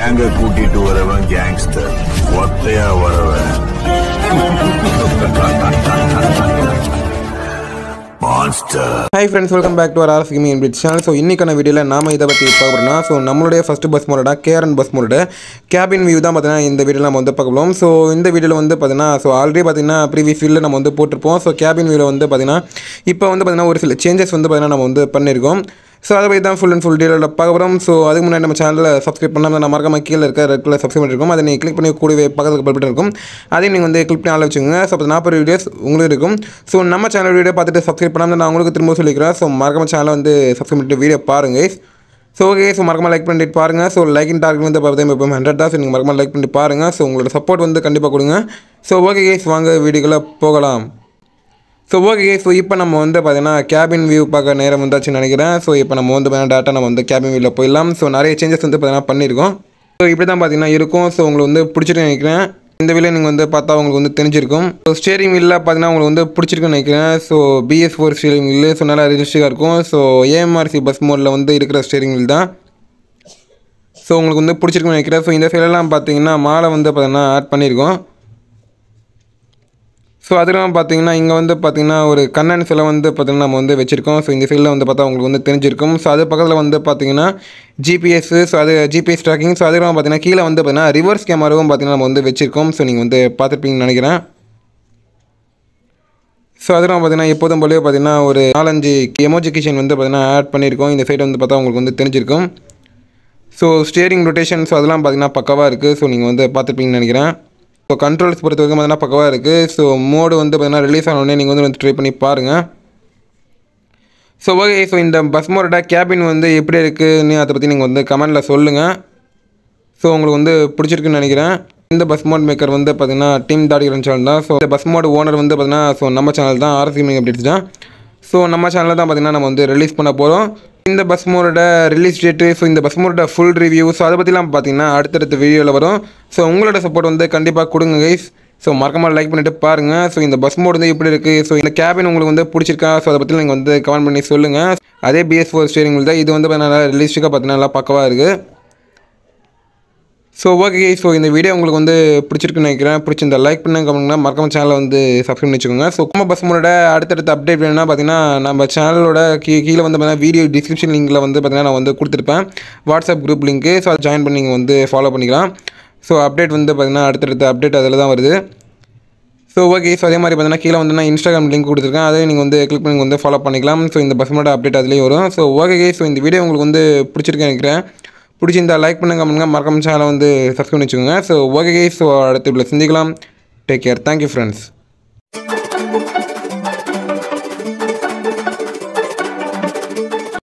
கேங்க கூட்டிட்டு வரவன் கேங்ஸ்டர் ஒத்தையா வரவன் monster hi friends welcome back to our gaming in bit channel so இன்றைக்கான வீடியோவில் நாம இதை பற்றி பார்க்க போகிறோம்னா ஸோ நம்மளுடைய ஃபஸ்ட் பஸ் மோடா கேரன் பஸ் மோட கேபின் வியூ தான் பார்த்தீங்கன்னா இந்த வீடியோவில் நம்ம வந்து பார்க்க போகிறோம் ஸோ இந்த வீடியோவில் வந்து பார்த்தீங்கன்னா ஸோ ஆல்ரெடி பார்த்தீங்கன்னா ப்ரீவியஸ் வீடியோவில் நம்ம வந்து போட்டிருப்போம் ஸோ கேபின் வியூவில் வந்து பார்த்தீங்கன்னா இப்போ வந்து பார்த்தீங்கன்னா ஒரு சில சேஞ்சஸ் வந்து பார்த்தீங்கன்னா நம்ம வந்து பண்ணியிருக்கோம் ஸோ அதை பற்றி தான் ஃபுல் அண்ட் ஃபுல் டீலில் பார்க்க போகிறோம் ஸோ அதுக்கு முன்னாடி நம்ம சேனலில் சப்ஸ்கிரைப் பண்ணாமல் நம்ம மறக்காம கீழே இருக்க ரெட்டில் சப்ஸ்கிரைப் பண்ணிருக்கோம் அதை நீங்கள் கிளிக் பண்ணி கூடவே பக்கத்துக்கு பல்பிட்டு இருக்கும் அதையும் நீங்கள் வந்து கிளிக் பண்ணி ஆள் வச்சுக்கோங்க ஸோ அப்போ நாற்பது வீடியோஸ் உங்களுக்கு இருக்கும் ஸோ நம்ம சேனல் வீடியோ பார்த்துட்டு சப்ஸ்கிரைப் பண்ணாமல் நான் உங்களுக்கு திரும்ப சொல்லிக்கிறேன் ஸோ மறக்காம சேனலை வந்து சப்ஸ்கிரைப் பண்ணிட்டு வீடியோ பாருங்க ஸோ ஓகே ஸோ மறக்காம லைக் பண்ணிட்டு பாருங்கள் ஸோ லைக்கின் டார்கெட் வந்து பார்த்தீங்கன்னா இப்போ ஹண்ட்ரட் தான் ஸோ நீங்கள் மறக்காம லைக் பண்ணிட்டு பாருங்கள் ஸோ உங்களோட சப்போர்ட் வந்து கண்டிப்பாக கொடுங்க ஸோ ஓகே கேஸ் வாங்க வீடியோக்குள்ளே போகலாம் ஸோ ஓகே ஸோ இப்போ நம்ம வந்து பார்த்தீங்கன்னா கேபின் வியூ பார்க்க நேரம் வந்தாச்சுன்னு நினைக்கிறேன் ஸோ இப்போ நம்ம வந்து பார்த்தீங்கன்னா டேட்டா நம்ம வந்து கேபின் வியூவில் போயிடலாம் ஸோ நிறைய சேஞ்சஸ் வந்து பார்த்தீங்கன்னா பண்ணியிருக்கோம் ஸோ இப்படி தான் பார்த்தீங்கன்னா இருக்கும் ஸோ உங்களுக்கு வந்து பிடிச்சிட்டு நினைக்கிறேன் இந்த வீடியோ நீங்கள் வந்து பார்த்தா உங்களுக்கு வந்து தெரிஞ்சிருக்கும் ஸோ ஸ்டேரிங் வீலில் பார்த்தீங்கன்னா உங்களுக்கு வந்து பிடிச்சிருக்குன்னு நினைக்கிறேன் so BS four steering wheel so நல்லா ரிஜிஸ்டிக்காக இருக்கும் ஸோ ஏஎம்ஆர்சி பஸ் மோடில் வந்து இருக்கிற ஸ்டேரிங் வீல் தான் ஸோ உங்களுக்கு வந்து பிடிச்சிருக்குன்னு நினைக்கிறேன் ஸோ இந்த சைடெல்லாம் பார்த்தீங்கன்னா மாலை வந்து பார்த்தீங்கன்னா ஆட் பண்ணியிருக்கோம் ஸோ அதெல்லாம் பார்த்தீங்கன்னா இங்கே வந்து பார்த்தீங்கன்னா ஒரு கண்ணன் சிலை வந்து பார்த்தீங்கன்னா நம்ம வந்து வச்சுருக்கோம் ஸோ இந்த சைடில் வந்து பார்த்தா உங்களுக்கு வந்து தெரிஞ்சிருக்கும் ஸோ அது பக்கத்தில் வந்து பார்த்தீங்கன்னா ஜிபிஎஸ் ஸோ அது ஜிபிஎஸ் ட்ராக்கிங் ஸோ அதுக்கப்புறம் பார்த்தீங்கன்னா கீழே வந்து பார்த்தீங்கன்னா ரிவர்ஸ் கேமராவும் பார்த்தீங்கன்னா நம்ம வந்து வச்சுருக்கோம் ஸோ நீங்கள் வந்து பார்த்துருப்பீங்கன்னு நினைக்கிறேன் ஸோ அதெல்லாம் பார்த்தீங்கன்னா எப்போதும் போலவே பார்த்தீங்கன்னா ஒரு நாலஞ்சு எமோஜி கிச்சன் வந்து பார்த்தீங்கன்னா ஆட் பண்ணியிருக்கோம் இந்த சைடு வந்து பார்த்தா உங்களுக்கு வந்து தெரிஞ்சிருக்கும் ஸோ ஸ்டியரிங் ரொட்டேஷன் ஸோ அதெல்லாம் பார்த்தீங்கன்னா பக்கவாக இருக்குது ஸோ நீங்கள் வந்து பார்த்துருப்பீங்கன்னு நினைக்கிறேன் ஸோ கண்ட்ரோல்ஸ் பொறுத்த வரைக்கும் பார்த்தீங்கன்னா பக்கவாக இருக்குது ஸோ மோடு வந்து பார்த்தீங்கன்னா ரிலீஸ் ஆனோடனே நீங்கள் வந்து வந்து ட்ரை பண்ணி பாருங்கள் ஸோ ஓகே ஸோ இந்த பஸ் மோடோட கேபின் வந்து எப்படி இருக்குன்னு அதை பற்றி நீங்கள் வந்து கமெண்டில் சொல்லுங்கள் ஸோ உங்களுக்கு வந்து பிடிச்சிருக்குன்னு நினைக்கிறேன் இந்த பஸ் மோட் மேக்கர் வந்து பார்த்தீங்கன்னா டீம் தாடிக்கிறன் சேனல் தான் ஸோ இந்த பஸ் மோட் ஓனர் வந்து பார்த்தீங்கன்னா ஸோ நம்ம சேனல் தான் ஆர்சி மீங் அப்டேட்ஸ் தான் ஸோ நம்ம சேனலில் தான் பார்த்தீங்கன்னா நம்ம வந்து ரிலீஸ் பண்ண போகிறோம் இந்த பஸ் மோடோட ரிலீஸ் டேட்டு ஸோ இந்த பஸ் மோடோட ஃபுல் ரிவ்யூ ஸோ அதை பற்றிலாம் பார்த்தீங்கன்னா அடுத்தடுத்த வீடியோவில் வரும் ஸோ உங்களோட சப்போர்ட் வந்து கண்டிப்பாக கொடுங்க கைஸ் ஸோ மறக்காம லைக் பண்ணிட்டு பாருங்கள் ஸோ இந்த பஸ் மோட் வந்து எப்படி இருக்குது ஸோ இந்த கேபின் உங்களுக்கு வந்து பிடிச்சிருக்கா ஸோ அதை பற்றி நீங்கள் வந்து கமெண்ட் பண்ணி சொல்லுங்கள் அதே பிஎஸ் ஃபோர் ஸ்டேரிங் தான் இது வந்து நல்லா ரிலீஸ்டிக்காக பார்த்தீங்கன்னா நல்லா பக்கவாக இருக்குது ஸோ ஓகே ஸோ இந்த வீடியோ உங்களுக்கு வந்து பிடிச்சிருக்குன்னு நினைக்கிறேன் பிடிச்சிருந்தா லைக் பண்ணுங்க கமெண்ட்னா மறக்காம சேனலை வந்து சப்ஸ்கிரைப் பண்ணி வச்சுக்கோங்க ஸோ கும்ப பஸ் மோட அடுத்தடுத்த அப்டேட் வேணும்னா பார்த்தீங்கன்னா நம்ம சேனலோட கீ கீழே வந்து பார்த்தீங்கன்னா வீடியோ டிஸ்கிரிப்ஷன் லிங்கில் வந்து பார்த்தீங்கன்னா நான் வந்து கொடுத்துருப்பேன் வாட்ஸ்அப் குரூப் லிங்க்கு ஸோ அதை ஜாயின் பண்ணி நீங்கள் வந்து ஃபாலோ பண்ணிக்கலாம் ஸோ அப்டேட் வந்து பார்த்தீங்கன்னா அடுத்தடுத்த அப்டேட் அதில் தான் வருது ஸோ ஓகே ஸோ அதே மாதிரி பார்த்தீங்கன்னா கீழே வந்து நான் இன்ஸ்டாகிராம் லிங்க் கொடுத்துருக்கேன் அதே நீங்கள் வந்து கிளிக் பண்ணி வந்து ஃபாலோ பண்ணிக்கலாம் ஸோ இந்த பஸ்மோட அப்டேட் அதுலேயும் வரும் ஸோ ஓகே ஸோ இந்த வீடியோ உங்களுக்கு வந்து பிடிச்சிருக்கேன் நினைக்கிறேன் பிடிச்சிருந்தா லைக் பண்ணுங்க பண்ணுங்க மறக்காம சேனலை வந்து சப்ஸ்கிரைப் பண்ணி வச்சுக்கோங்க ஸோ ஓகே ஸோ அடுத்த வீடியோவில் சந்திக்கலாம் டேக் கேர் தேங்க்யூ ஃப்ரெண்ட்ஸ்